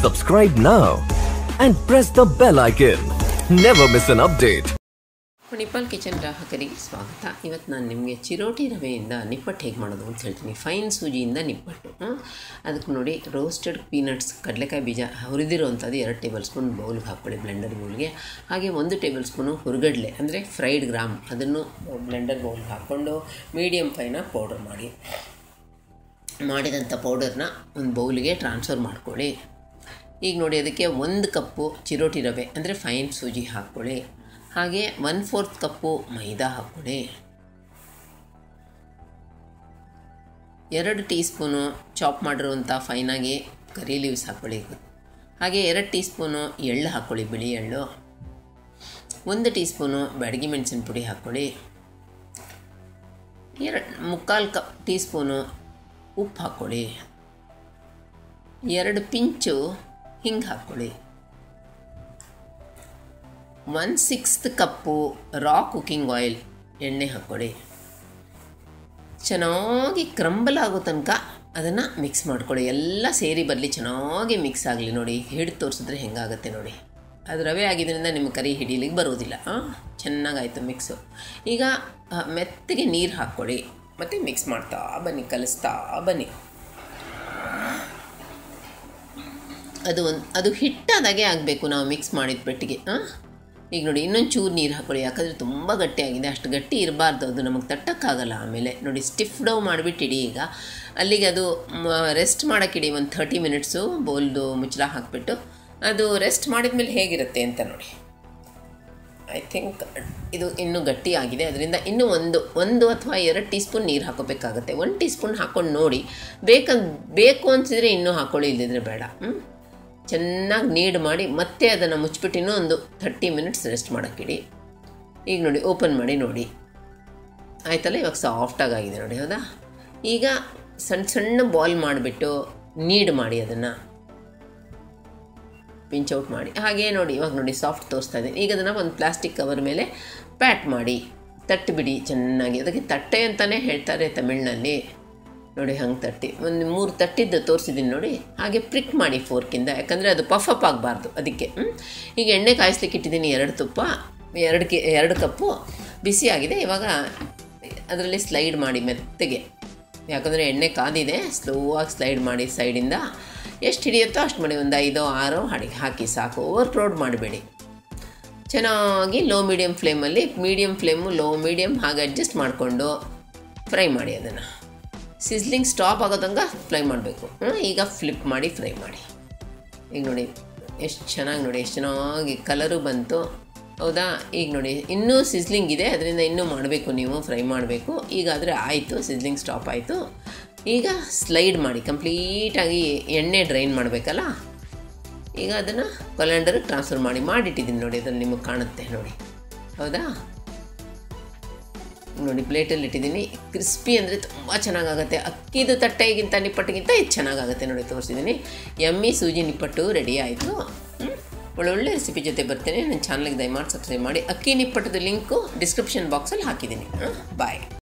Subscribe now and press the bell icon. Never miss an update. Manipal kitchen ಗ್ರಾಹಕರಿಗೆ ಸ್ವಾಗತ ಇವತ್ತು ನಾನು ನಿಮಗೆ ಚಿರೋಟಿ ರವೆಯಿಂದ ನಿಪ್ಪಟ್ಟು ಹೇಗೆ ಮಾಡೋದು ಅಂತ ಹೇಳ್ತೀನಿ ಫೈನ್ ಸೂಜಿಯಿಂದ ನಿಪ್ಪಟ್ಟು ಹ್ಮ್? ಅದಕ್ಕೆ ನೋಡಿ ರೋಸ್ಟೆಡ್ ಪೀನಟ್ಸ್ ಕಡಲೆಕಾಯಿ ಬೀಜ ಹುರಿದಿರೋವಂಥದ್ದು ಎರಡು ಟೇಬಲ್ ಸ್ಪೂನ್ ಬೌಲ್ಗೆ ಹಾಕ್ಕೊಳ್ಳಿ ಬ್ಲೆಂಡರ್ ಬೌಲ್ಗೆ ಹಾಗೆ ಒಂದು ಟೇಬಲ್ ಸ್ಪೂನು ಹುರುಗಡ್ಲೆ ಅಂದರೆ ಫ್ರೈಡ್ ಗ್ರಾಮ್ ಅದನ್ನು ಬ್ಲೆಂಡರ್ ಬೌಲ್ಗೆ ಹಾಕ್ಕೊಂಡು ಮೀಡಿಯಮ್ ಫೈನ ಪೌಡರ್ ಮಾಡಿ ಮಾಡಿದಂಥ ಪೌಡರ್ನ ಒಂದು ಬೌಲಿಗೆ ಟ್ರಾನ್ಸ್ಫರ್ ಮಾಡ್ಕೊಳ್ಳಿ ಈಗ ನೋಡಿ ಅದಕ್ಕೆ ಒಂದು ಕಪ್ಪು ಚಿರೋಟಿ ರವೆ ಅಂದರೆ ಫೈನ್ ಸೂಜಿ ಹಾಕ್ಕೊಳ್ಳಿ ಹಾಗೆ ಒನ್ ಫೋರ್ತ್ ಕಪ್ಪು ಮೈದಾ ಹಾಕ್ಕೊಳ್ಳಿ ಎರಡು ಟೀ ಸ್ಪೂನು ಚಾಪ್ ಮಾಡಿರುವಂಥ ಫೈನಾಗಿ ಕರಿ ಲೀವ್ಸ್ ಹಾಕ್ಕೊಳ್ಳಿ ಹಾಗೆ ಎರಡು ಟೀ ಸ್ಪೂನು ಎಳ್ಳು ಹಾಕ್ಕೊಳ್ಳಿ ಬಿಳಿ ಎಳ್ಳು ಒಂದು ಟೀ ಸ್ಪೂನು ಬ್ಯಾಡಗಿ ಮೆಣಸಿನ ಪುಡಿ ಹಾಕ್ಕೊಳ್ಳಿ ಎರಡು ಮುಕ್ಕಾಲು ಕಪ್ ಟೀ ಸ್ಪೂನು ಉಪ್ಪು ಹಾಕ್ಕೊಳ್ಳಿ ಎರಡು ಪಿಂಚು ಹಿಂಗೆ ಹಾಕ್ಕೊಳ್ಳಿ one sixth cup raw cooking oil ಎಣ್ಣೆ ಹಾಕ್ಕೊಳ್ಳಿ ಚೆನ್ನಾಗಿ ಕ್ರಂಬಲ್ ಆಗೋ ತನಕ ಅದನ್ನು ಮಿಕ್ಸ್ ಮಾಡ್ಕೊಳ್ಳಿ ಎಲ್ಲ ಸೇರಿ ಬರಲಿ ಚೆನ್ನಾಗಿ ಮಿಕ್ಸ್ ಆಗಲಿ ನೋಡಿ ಹಿಡಿದು ತೋರಿಸಿದ್ರೆ ಹೆಂಗಾಗುತ್ತೆ ನೋಡಿ ಅದು ರವೆ ಆಗಿದ್ದರಿಂದ ನಿಮ್ಗೆ ಕರಿ ಹಿಡೀಲಿಕ್ಕೆ ಬರೋದಿಲ್ಲ ಹಾಂ ಚೆನ್ನಾಗಾಯಿತು ಮಿಕ್ಸು ಈಗ ಆ, ಮೆತ್ತಗೆ ನೀರು ಹಾಕ್ಕೊಳ್ಳಿ ಮತ್ತು ಮಿಕ್ಸ್ ಮಾಡ್ತಾ ಬನ್ನಿ ಕಲಿಸ್ತಾ ಬನ್ನಿ ಅದು ಒಂದು ಅದು ಹಿಟ್ಟಾದಾಗೆ ಆಗಬೇಕು ನಾವು ಮಿಕ್ಸ್ ಮಾಡಿದ ಪೆಟ್ಟಿಗೆ ಹಾಂ ಈಗ ನೋಡಿ ಇನ್ನೊಂದು ಚೂರು ನೀರು ಹಾಕ್ಕೊಳ್ಳಿ ಯಾಕಂದರೆ ತುಂಬ ಗಟ್ಟಿಯಾಗಿದೆ ಅಷ್ಟು ಗಟ್ಟಿ ಇರಬಾರ್ದು ಅದು ನಮಗೆ ತಟ್ಟಕ್ಕಾಗಲ್ಲ ಆಮೇಲೆ ನೋಡಿ ಸ್ಟಿಫ್ ಡೌ ಮಾಡಿಬಿಟ್ಟಿಡಿ ಈಗ ಅಲ್ಲಿಗೆ ಅದು ರೆಸ್ಟ್ ಮಾಡೋಕ್ಕಿಡಿ ಒಂದು ಥರ್ಟಿ ಮಿನಿಟ್ಸು ಬೋಲ್ದು ಮುಚ್ಚಳ ಹಾಕಿಬಿಟ್ಟು ಅದು ರೆಸ್ಟ್ ಮಾಡಿದ ಮೇಲೆ ಹೇಗಿರುತ್ತೆ ಅಂತ ನೋಡಿ ಐ ಥಿಂಕ್ ಇದು ಇನ್ನೂ ಗಟ್ಟಿ ಆಗಿದೆ ಅದರಿಂದ ಇನ್ನೂ ಒಂದು ಒಂದು ಅಥವಾ ಎರಡು ಟೀ ಸ್ಪೂನ್ ನೀರು ಹಾಕೋಬೇಕಾಗತ್ತೆ ಒಂದು ಟೀ ಸ್ಪೂನ್ ಹಾಕ್ಕೊಂಡು ನೋಡಿ ಬೇಕಂದ್ ಬೇಕು ಅನಿಸಿದ್ರೆ ಇನ್ನೂ ಹಾಕ್ಕೊಳ್ಳಿ ಇಲ್ಲದಿದ್ರೆ ಬೇಡ ಹ್ಮ್? ಚೆನ್ನಾಗಿ ನೀಡ್ ಮಾಡಿ ಮತ್ತೆ ಅದನ್ನು ಮುಚ್ಚಿಬಿಟ್ಟು ಇನ್ನೂ ಒಂದು ಥರ್ಟಿ ಮಿನಿಟ್ಸ್ ರೆಸ್ಟ್ ಮಾಡೋಕ್ಕಿಡಿ ಈಗ ನೋಡಿ ಓಪನ್ ಮಾಡಿ ನೋಡಿ ಆಯ್ತಲ್ಲ ಇವಾಗ ಸಾಫ್ಟಾಗಿ ಆಗಿದೆ ನೋಡಿ ಹೌದಾ ಈಗ ಸಣ್ಣ ಸಣ್ಣ ಬಾಲ್ ಮಾಡಿಬಿಟ್ಟು ನೀಡ್ ಮಾಡಿ ಅದನ್ನು ಪಿಂಚ್ ಔಟ್ ಮಾಡಿ ಹಾಗೆ ನೋಡಿ ಇವಾಗ ನೋಡಿ ಸಾಫ್ಟ್ ತೋರಿಸ್ತಾ ಇದ್ದೀನಿ ಈಗ ಅದನ್ನು ಒಂದು ಪ್ಲಾಸ್ಟಿಕ್ ಕವರ್ ಮೇಲೆ ಪ್ಯಾಟ್ ಮಾಡಿ ತಟ್ಟಿಬಿಡಿ ಚೆನ್ನಾಗಿ ಅದಕ್ಕೆ ತಟ್ಟೆ ಅಂತಲೇ ಹೇಳ್ತಾರೆ ತಮಿಳ್ನಲ್ಲಿ ನೋಡಿ ಹಂಗೆ ತಟ್ಟಿ ಒಂದು ಮೂರು ತಟ್ಟಿದ್ದು ತೋರಿಸಿದ್ದೀನಿ ನೋಡಿ ಹಾಗೆ ಪ್ರಿಕ್ ಮಾಡಿ ಫೋರ್ಕಿಂದ ಯಾಕಂದರೆ ಅದು ಪಫ್ ಅಪ್ ಆಗಬಾರ್ದು ಅದಕ್ಕೆ ಹ್ಮ್? ಈಗ ಎಣ್ಣೆ ಕಾಯಿಸ್ಲಿಕ್ಕೆ ಇಟ್ಟಿದ್ದೀನಿ ಎರಡು ತುಪ್ಪ ಎರಡು ಕೆ ಎರಡು ಕಪ್ಪು ಬಿಸಿ ಆಗಿದೆ ಇವಾಗ ಅದರಲ್ಲಿ ಸ್ಲೈಡ್ ಮಾಡಿ ಮೆತ್ತಗೆ ಯಾಕಂದರೆ ಎಣ್ಣೆ ಕಾದಿದೆ ಸ್ಲೋವಾಗಿ ಸ್ಲೈಡ್ ಮಾಡಿ ಸೈಡಿಂದ ಎಷ್ಟು ಹಿಡಿಯುತ್ತೋ ಅಷ್ಟು ಮಾಡಿ ಒಂದು ಐದೋ ಆರೋ ಹಾಡಿ ಹಾಕಿ ಸಾಕು ಓವರ್ ಕ್ರೌಡ್ ಮಾಡಬೇಡಿ ಚೆನ್ನಾಗಿ ಲೋ ಮೀಡಿಯಮ್ ಫ್ಲೇಮಲ್ಲಿ ಮೀಡಿಯಮ್ ಫ್ಲೇಮು ಲೋ ಮೀಡಿಯಮ್ ಹಾಗೆ ಅಡ್ಜಸ್ಟ್ ಮಾಡಿಕೊಂಡು ಫ್ರೈ ಮಾಡಿ ಅದನ್ನು ಸಿಸ್ಲಿಂಗ್ ಸ್ಟಾಪ್ ಆಗೋ ತನಕ ಫ್ರೈ ಮಾಡಬೇಕು ಈಗ ಫ್ಲಿಪ್ ಮಾಡಿ ಫ್ರೈ ಮಾಡಿ ಈಗ ನೋಡಿ ಎಷ್ಟು ಚೆನ್ನಾಗಿ ನೋಡಿ ಎಷ್ಟು ಚೆನ್ನಾಗಿ ಕಲರು ಬಂತು ಹೌದಾ ಈಗ ನೋಡಿ ಇನ್ನೂ ಸಿಸ್ಲಿಂಗ್ ಇದೆ ಅದರಿಂದ ಇನ್ನೂ ಮಾಡಬೇಕು ನೀವು ಫ್ರೈ ಮಾಡಬೇಕು ಈಗ ಆದರೆ ಆಯಿತು ಸಿಸ್ಲಿಂಗ್ ಸ್ಟಾಪ್ ಆಯಿತು ಈಗ ಸ್ಲೈಡ್ ಮಾಡಿ ಕಂಪ್ಲೀಟಾಗಿ ಎಣ್ಣೆ ಡ್ರೈನ್ ಮಾಡಬೇಕಲ್ಲ ಈಗ ಅದನ್ನು ಕೊಲೆಂಡರ್ಗೆ ಟ್ರಾನ್ಸ್ಫರ್ ಮಾಡಿ ಮಾಡಿಟ್ಟಿದ್ದೀನಿ ನೋಡಿ ಅದನ್ನು ನಿಮಗೆ ಕಾಣುತ್ತೆ ನೋಡಿ ಹೌದಾ ನೋಡಿ ಪ್ಲೇಟಲ್ಲಿ ಇಟ್ಟಿದ್ದೀನಿ ಕ್ರಿಸ್ಪಿ ಅಂದರೆ ತುಂಬ ಚೆನ್ನಾಗಾಗುತ್ತೆ ಅಕ್ಕಿದು ತಟ್ಟೆಗಿಂತ ನಿಪ್ಪಟ್ಟಿಗಿಂತ ಇದು ಚೆನ್ನಾಗಾಗುತ್ತೆ ನೋಡಿ ತೋರಿಸಿದ್ದೀನಿ ಎಮ್ಮಿ ಸೂಜಿ ನಿಪ್ಪಟ್ಟು ರೆಡಿ ಆಯಿತು ಒಳ್ಳೊಳ್ಳೆ ರೆಸಿಪಿ ಜೊತೆ ಬರ್ತೇನೆ ನನ್ನ ಚಾನಲ್ಗೆ ದಯಮಾಡಿ ಸಬ್ಸ್ಕ್ರೈಬ್ ಮಾಡಿ ಅಕ್ಕಿ ನಿಪ್ಪಟ್ಟದ ಲಿಂಕು ಡಿಸ್ಕ್ರಿಪ್ಷನ್ ಬಾಕ್ಸಲ್ಲಿ ಹಾಕಿದ್ದೀನಿ ಬಾಯ್